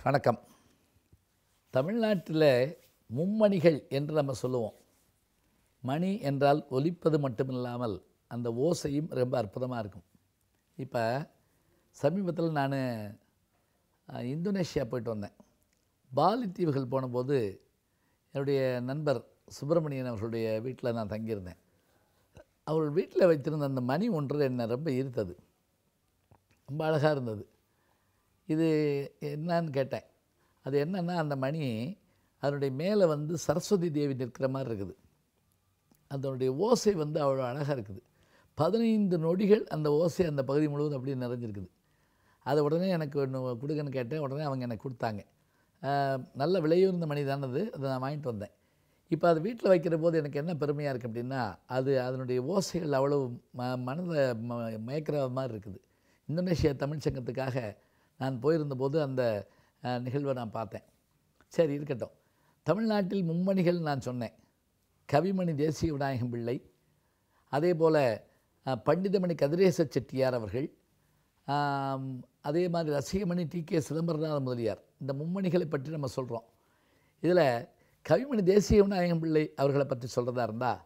வணக்கம் தமிழ்நாட்டில் மும்மணிகள் என்று நம்ம சொல்லுவோம் மணி என்றால் ஒலிப்பது மட்டுமில்லாமல் அந்த ஓசையும் ரொம்ப அற்புதமாக இருக்கும் இப்போ சமீபத்தில் நான் இந்தோனேஷியா போயிட்டு வந்தேன் பாலி தீவுகள் போனபோது என்னுடைய நண்பர் சுப்பிரமணியன் அவர்களுடைய வீட்டில் நான் தங்கியிருந்தேன் அவர்கள் வீட்டில் வைத்திருந்த அந்த மணி ஒன்று என்னை ரொம்ப ஈர்த்தது ரொம்ப அழகாக இருந்தது இது என்னன்னு கேட்டேன் அது என்னன்னா அந்த மணி அதனுடைய மேலே வந்து சரஸ்வதி தேவி நிற்கிற மாதிரி இருக்குது அதனுடைய ஓசை வந்து அவ்வளோ அழகாக இருக்குது பதினைந்து நொடிகள் அந்த ஓசை அந்த பகுதி முழுவதும் அப்படியே நிறைஞ்சிருக்குது அதை உடனே எனக்கு ஒன்று கொடுங்கன்னு கேட்டேன் உடனே அவங்க எனக்கு கொடுத்தாங்க ஆஹ், நல்ல விலையுறந்த மணி தானது அதை நான் வாங்கிட்டு வந்தேன் இப்போ அது வீட்டில் வைக்கிற போது எனக்கு என்ன பெருமையாக இருக்குது அப்படின்னா அது அதனுடைய ஓசைகள் அவ்வளவு ம மனதை ம மயக்கிற மாதிரி இருக்குது இந்தோனேஷியா தமிழ் சங்கத்துக்காக நான் போயிருந்தபோது அந்த ஆஹ், நிகழ்வை நான் பார்த்தேன் சரி இருக்கட்டும் தமிழ்நாட்டில் மும்மணிகள் நான் சொன்னேன் கவிமணி தேசிய விநாயகம் பிள்ளை அதே போல் பண்டிதமணி கதிரேச செட்டியார் அவர்கள் ஆம், அதே மாதிரி ரசிகமணி டி கே சிதம்பரநாத முதலியார் இந்த மும்மணிகளை பற்றி நம்ம சொல்கிறோம் இதில் கவிமணி தேசிய விநாயகம் பிள்ளை அவர்களை பற்றி சொல்கிறதா இருந்தால்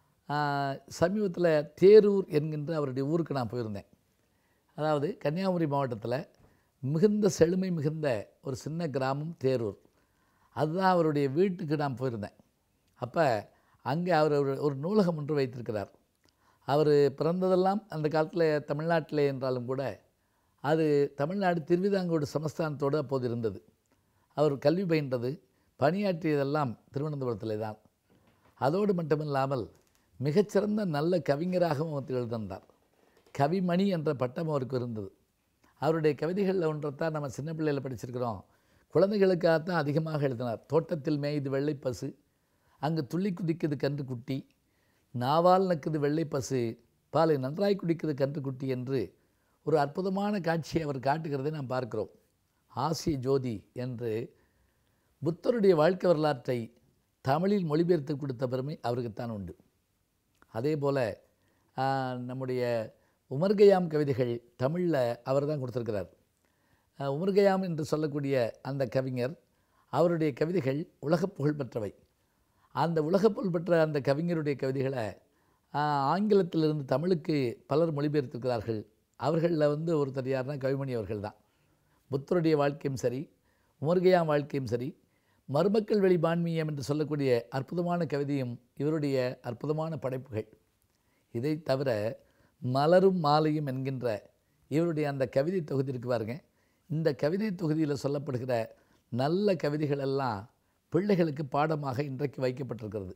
சமீபத்தில் தேரூர் என்கின்ற அவருடைய ஊருக்கு நான் போயிருந்தேன் அதாவது கன்னியாகுமரி மாவட்டத்தில் மிகுந்த செழுமை மிகுந்த ஒரு சின்ன கிராமம் தேரூர் அதுதான் அவருடைய வீட்டுக்கு நான் போயிருந்தேன் அப்போ அங்கே அவர் ஒரு ஒரு நூலகம் ஒன்று வைத்திருக்கிறார் அவர் பிறந்ததெல்லாம் அந்த காலத்தில் தமிழ்நாட்டிலே என்றாலும் கூட அது தமிழ்நாடு திருவிதாங்கோடு சமஸ்தானத்தோடு அப்போது இருந்தது அவர் கல்வி பயின்றது பணியாற்றியதெல்லாம் திருவனந்தபுரத்திலே தான் அதோடு மட்டுமில்லாமல் மிகச்சிறந்த நல்ல கவிஞராகவும் அவர் திகழ்ந்தார் கவிமணி என்ற பட்டம் அவருக்கு இருந்தது அவருடைய கவிதைகளில் ஒன்றைத்தான் நம்ம சின்ன பிள்ளையில் படிச்சிருக்கிறோம் குழந்தைகளுக்காகத்தான் அதிகமாக எழுதினார் தோட்டத்தில் மேய்து வெள்ளை பசு அங்கு துள்ளி குதிக்குது கன்று குட்டி நாவால் நக்குது வெள்ளை பசு பாலை நன்றாய் குடிக்குது கன்று குட்டி என்று ஒரு அற்புதமான காட்சியை அவர் காட்டுகிறதை நாம் பார்க்கிறோம் ஆசிய ஜோதி என்று புத்தருடைய வாழ்க்கை வரலாற்றை தமிழில் மொழிபெயர்த்து கொடுத்த பெருமை அவருக்குத்தான் உண்டு அதே போல் நம்முடைய உமர்கயாம் கவிதைகள் தமிழில் அவர் தான் கொடுத்துருக்கிறார் ஆஹ், உமர்கயாம் என்று சொல்லக்கூடிய அந்த கவிஞர் அவருடைய கவிதைகள் உலகப் புகழ்பெற்றவை அந்த உலகப் புகழ்பெற்ற அந்த கவிஞருடைய கவிதைகளை ஆஹ், ஆங்கிலத்திலிருந்து தமிழுக்கு பலர் மொழிபெயர்த்திருக்கிறார்கள் அவர்களில் வந்து ஒருத்தர் யாருன்னா கவிமணி அவர்கள் தான் புத்தருடைய வாழ்க்கையும் சரி உமர்கயாம் வாழ்க்கையும் சரி மருமக்கள் வெளி பான்மீயம் என்று சொல்லக்கூடிய அற்புதமான கவிதையும் இவருடைய அற்புதமான படைப்புகள் இதை தவிர மலரும் மாலையும் என்கின்ற இவருடைய அந்த கவிதை தொகுதி இருக்கு பாருங்க இந்த கவிதை தொகுதியில் சொல்லப்படுகிற நல்ல கவிதைகள் எல்லாம் பிள்ளைகளுக்கு பாடமாக இன்றைக்கு வைக்கப்பட்டிருக்கிறது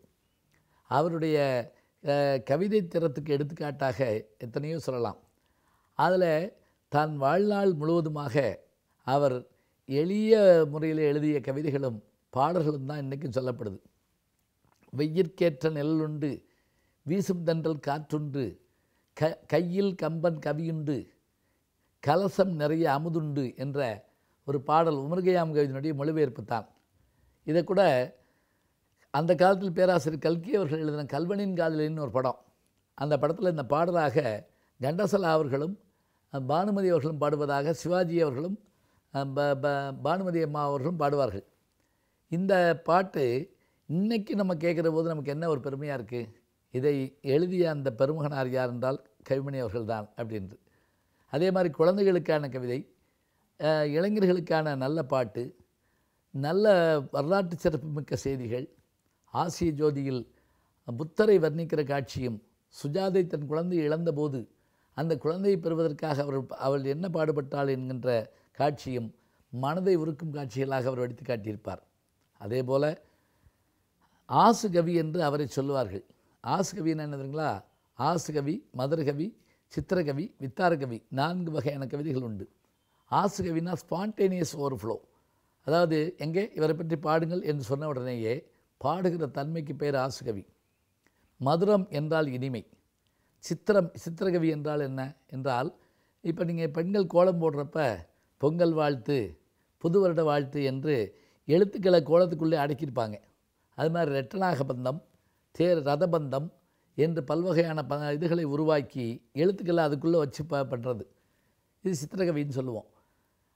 அவருடைய அஹ், கவிதை திறத்துக்கு எடுத்துக்காட்டாக எத்தனையோ சொல்லலாம் அதில் தான் வாழ்நாள் முழுவதுமாக அவர் எளிய முறையில் எழுதிய கவிதைகளும் பாடல்களும் தான் இன்றைக்கும் சொல்லப்படுது வெய்யிற்கேற்ற நெல்லுண்டு வீசும் தென்றல் காற்றுண்டு க கையில் கம்பன் கவியுண்டு கலசம் நிறைய அமுதுண்டு என்ற ஒரு பாடல் உமர்கயாம் கவிதையினுடைய மொழிபெயர்ப்பு தான் இதை கூட அந்த காலத்தில் பேராசிரியர் கல்கி அவர்கள் எழுதின கல்வனின் காதலின்னு ஒரு படம் அந்த படத்தில் இந்த பாடலாக கண்டசலா அவர்களும் அஹ், பானுமதி அவர்களும் பாடுவதாக சிவாஜி அவர்களும் அஹ், ப- ப- பானுமதி அம்மா அவர்களும் பாடுவார்கள் இந்த பாட்டு இன்னைக்கு நம்ம கேட்குற போது நமக்கு என்ன ஒரு பெருமையாக இருக்குது இதை எழுதிய அந்த பெருமகனார் யார் என்றால் கவிமணி அவர்கள் தான் அப்படின்று அதே மாதிரி குழந்தைகளுக்கான கவிதை அஹ், இளைஞர்களுக்கான நல்ல பாட்டு நல்ல வரலாற்று சிறப்புமிக்க செய்திகள் ஆசிய ஜோதியில் புத்தரை வர்ணிக்கிற காட்சியும் சுஜாதை தன் குழந்தையை இழந்தபோது அந்த குழந்தையை பெறுவதற்காக அவர் அவள் என்ன பாடுபட்டாள் என்கின்ற காட்சியும் மனதை உருக்கும் காட்சிகளாக அவர் எடுத்து காட்டியிருப்பார் அதே போல் ஆசு கவி என்று அவரை சொல்லுவார்கள் ஆசு கவின்னா என்ன தெரியுங்களா ஆசு கவி மதுரகவி சித்திரகவி வித்தாரகவி நான்கு வகையான கவிதைகள் உண்டு ஆசு கவினா ஸ்பான்டேனியஸ் ஓவர்ஃப்ளோ அதாவது எங்கே இவரை பற்றி பாடுங்கள் என்று சொன்ன உடனேயே பாடுகிற தன்மைக்கு பேர் ஆசுகவி மதுரம் என்றால் இனிமை சித்திரம் சித்திரகவி என்றால் என்ன என்றால் இப்போ நீங்கள் பெண்கள் கோலம் போடுறப்ப பொங்கல் வாழ்த்து புது வருட வாழ்த்து என்று எழுத்துக்களை கோலத்துக்குள்ளே அடக்கியிருப்பாங்க அது மாதிரி ரெட்டநாக பந்தம் தேர் ரதபந்தம் என்று பல்வகையான ப இதுகளை உருவாக்கி எழுத்துக்களை அதுக்குள்ளே வச்சு ப பண்ணுறது இது சித்திரகவின்னு சொல்லுவோம்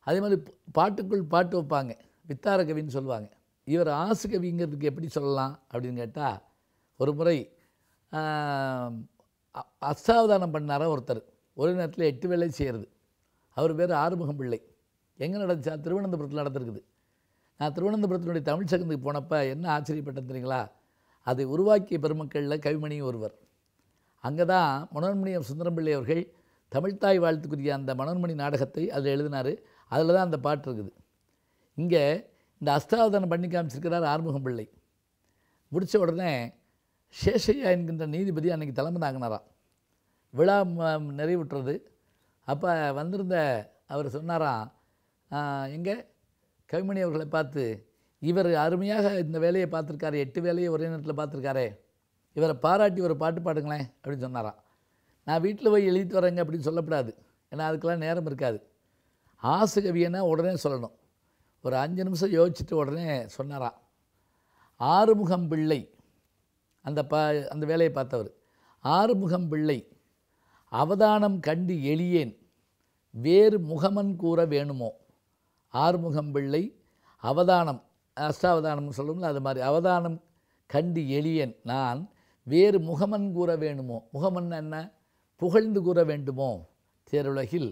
அதே மாதிரி பாட்டுக்குள் பாட்டு வைப்பாங்க வித்தார கவின்னு சொல்லுவாங்க இவர் ஆசு கவிங்கிறதுக்கு எப்படி சொல்லலாம் அப்படின்னு கேட்டால் ஒரு முறை ஆஹ், அ- அஷ்டாவதானம் பண்ணாரா ஒருத்தர் ஒரு நேரத்தில் எட்டு வேலை செய்கிறது அவர் பேர் ஆறுமுகம் பிள்ளை எங்கே நடந்துச்சா திருவனந்தபுரத்தில் நடந்திருக்குது நான் திருவனந்தபுரத்தினுடைய தமிழ் சங்கத்துக்கு போனப்போ என்ன ஆச்சரியப்பட்டேன் தெரியுங்களா அதை உருவாக்கிய பெருமக்களில் கவிமணியும் ஒருவர் அங்கே தான் மனோன்மணியம் சுந்தரம்பிள்ளை அவர்கள் தமிழ்த்தாய் வாழ்த்துக்குரிய அந்த மனோன்மணி நாடகத்தை அதில் எழுதினார் அதில் தான் அந்த பாட்டு இருக்குது இங்கே இந்த அஷ்டாவதானம் பண்ணி காமிச்சிருக்கிறார் ஆறுமுகம் பிள்ளை முடித்த உடனே சேஷையா என்கின்ற நீதிபதி அன்னைக்கு தலைமை தாங்கினாராம் விழா ம- நிறைவுற்றது அப்போ வந்திருந்த அவர் சொன்னாராம் எங்கே கவிமணி அவர்களை பார்த்து இவர் அருமையாக இந்த வேலையை பார்த்துருக்காரு எட்டு வேலையை ஒரே நேரத்தில் பார்த்துருக்காரே இவரை பாராட்டி ஒரு பாட்டு பாடுங்களேன் அப்படின்னு சொன்னாராம் நான் வீட்டில் போய் எழுதிட்டு வரேங்க அப்படின்னு சொல்லக்கூடாது ஏன்னா அதுக்கெல்லாம் நேரம் இருக்காது ஆசு கவியனா உடனே சொல்லணும் ஒரு அஞ்சு நிமிஷம் யோசிச்சுட்டு உடனே சொன்னாராம் ஆறுமுகம் பிள்ளை அந்த பா அந்த வேலையை பார்த்தவர் ஆறுமுகம் பிள்ளை அவதானம் கண்டு எளியேன் வேறு முகமன் கூற வேணுமோ ஆறுமுகம் பிள்ளை அவதானம் அஷ்டாவதானம்னு சொல்லுவோம்ல அது மாதிரி அவதானம் கண்டு எளியேன் நான் வேறு முகமன் கூற வேணுமோ முகமன் என்ன புகழ்ந்து கூற வேண்டுமோ தேருலகில்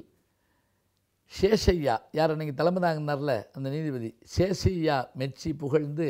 சேஷையா யார் அன்னைக்கு தலைமை தாங்கினார்ல அந்த நீதிபதி சேஷையா மெச்சி புகழ்ந்து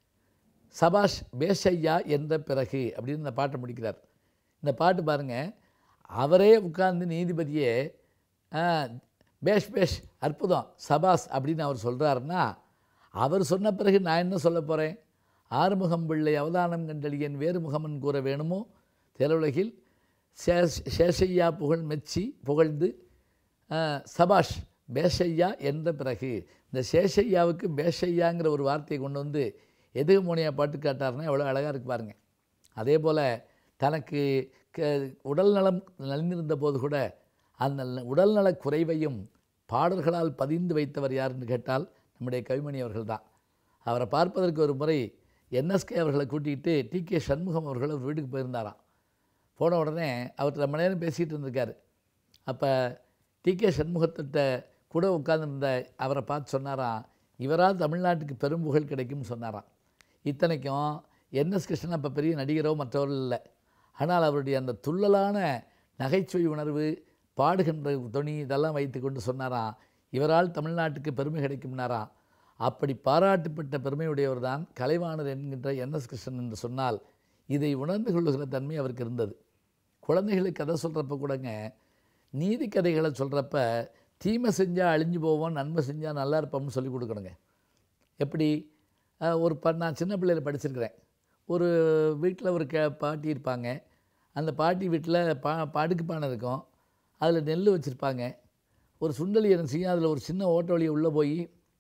சபாஷ் பேஷையா என்ற பிறகு அப்படின்னு இந்த பாட்டை முடிக்கிறார் இந்த பாட்டு பாருங்கள் அவரே உட்கார்ந்து நீதிபதியே ஆ, பேஷ் பேஷ் அற்புதம் சபாஸ் அப்படின்னு அவர் சொல்கிறாருன்னா அவர் சொன்ன பிறகு நான் என்ன சொல்ல போகிறேன் ஆறுமுகம் பிள்ளை அவதானம் கண்டளியன் வேறு முகமன் கூற வேணுமோ திரையுலகில் சேஷ் சேஷையா புகழ் மெச்சி புகழ்ந்து ஆ, சபாஷ் பேஷையா என்ற பிறகு இந்த சேஷையாவுக்கு பேஷையாங்கிற ஒரு வார்த்தையை கொண்டு வந்து எதுகு மோனியா பாட்டு காட்டாருன்னா எவ்வளோ அழகாக இருக்கு பாருங்க அதே போல் தனக்கு க உடல் நலம் நலிந்திருந்த போது கூட அந்த ந- உடல்நலக் குறைவையும் பாடல்களால் பதிந்து வைத்தவர் யாருன்னு கேட்டால் நம்முடைய கவிமணி அவர்கள் தான் அவரை பார்ப்பதற்கு ஒரு முறை என்எஸ்கே அவர்களை கூட்டிகிட்டு டி கே சண்முகம் அவர்கள் அவர் வீட்டுக்கு போயிருந்தாராம் போன உடனே அவர் ரொம்ப நேரம் பேசிகிட்டு இருந்திருக்காரு அப்போ டி கே சண்முகத்திட்ட கூட உட்கார்ந்திருந்த அவரை பார்த்து சொன்னாராம் இவரால் தமிழ்நாட்டுக்கு பெரும் புகழ் கிடைக்கும்னு சொன்னாராம் இத்தனைக்கும் என்எஸ் கிருஷ்ணன் அப்போ பெரிய நடிகரோ மற்றவர்கள் இல்லை ஆனால் அவருடைய அந்த துள்ளலான நகைச்சுவை உணர்வு பாடுகின்ற துணி இதெல்லாம் வைத்து கொண்டு சொன்னாராம் இவரால் தமிழ்நாட்டுக்கு பெருமை கிடைக்கும்னாராம் அப்படி பாராட்டப்பட்ட பெருமையுடையவர் தான் கலைவாணர் என்கின்ற என்எஸ் கிருஷ்ணன் என்று சொன்னால் இதை உணர்ந்து கொள்ளுகிற தன்மை அவருக்கு இருந்தது குழந்தைகளுக்கு கதை சொல்கிறப்ப கூடங்க நீதி கதைகளை சொல்கிறப்ப தீமை செஞ்சால் அழிஞ்சு போவோம் நன்மை செஞ்சால் நல்லா இருப்போம்னு சொல்லி கொடுக்கணுங்க எப்படி அஹ், ஒரு ப நான் சின்ன பிள்ளையில் படிச்சிருக்கிறேன் ஒரு வீட்டில் ஒரு க பாட்டி இருப்பாங்க அந்த பாட்டி வீட்டில் பா படுக்கு பானை இருக்கும் அதில் நெல் வச்சுருப்பாங்க ஒரு சுண்டலி என்ன செய்யும் அதில் ஒரு சின்ன ஓட்ட வழியை உள்ளே போய்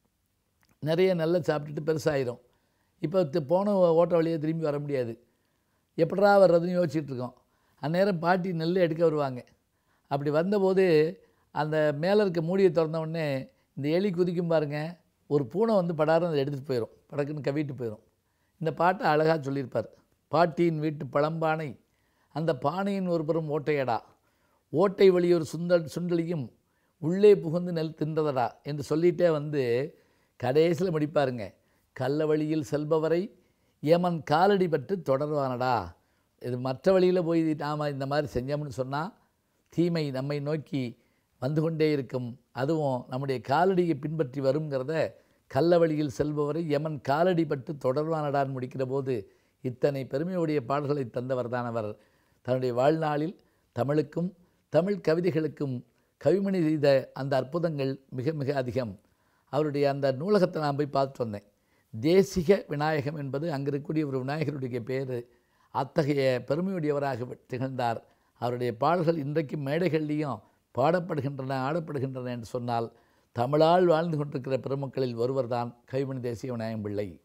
நிறைய நெல்லை சாப்பிட்டுட்டு பெருசாயிரும் இப்போ தி- போன ஓட்ட வழியை திரும்பி வர முடியாது எப்படா வர்றதுன்னு யோசிச்சுட்டு இருக்கோம் அந்நேரம் பாட்டி நெல் எடுக்க வருவாங்க அப்படி வந்தபோது அந்த மேலே இருக்க மூடியை திறந்த உடனே இந்த எலி குதிக்கும் பாருங்க ஒரு பூனை வந்து படாரம் அதை எடுத்துகிட்டு போயிடும் படக்குன்னு கவிட்டு போயிடும் இந்த பாட்டை அழகாக சொல்லியிருப்பார் பாட்டியின் வீட்டு பழம்பானை அந்த பானையின் ஒரு புறம் ஓட்டையடா ஓட்டை வழி ஒரு சுண்டல் சுண்டலியும் உள்ளே புகுந்து நெல் தின்றதடா என்று சொல்லிட்டே வந்து கடைசியில் முடிப்பாருங்க கள்ள வழியில் செல்பவரை ஏமன் காலடி பட்டு தொடர்வானடா இது மற்ற வழியில் போய் நாம் இந்த மாதிரி செஞ்சோம்னு சொன்னால் தீமை நம்மை நோக்கி வந்து கொண்டே இருக்கும் அதுவும் நம்முடைய காலடியை பின்பற்றி வருங்கிறத கள்ள வழியில் செல்பவரை யமன் காலடி பட்டு தொடர்வானடான்னு முடிக்கிற போது இத்தனை பெருமையுடைய பாடல்களை தந்தவர் தான் அவர் தன்னுடைய வாழ்நாளில் தமிழுக்கும் தமிழ் கவிதைகளுக்கும் கவிமணி செய்த அந்த அற்புதங்கள் மிக மிக அதிகம் அவருடைய அந்த நூலகத்தை நான் போய் பார்த்துட்டு வந்தேன் தேசிக விநாயகம் என்பது அங்கே இருக்கக்கூடிய ஒரு விநாயகருடைய பேர் அத்தகைய பெருமையுடையவராக திகழ்ந்தார் அவருடைய பாடல்கள் இன்றைக்கு மேடைகள்லேயும் பாடப்படுகின்றன ஆடப்படுகின்றன என்று சொன்னால் தமிழால் வாழ்ந்து கொண்டிருக்கிற பெருமக்களில் ஒருவர்தான் கைமணி தேசிய விநாயகம் பிள்ளை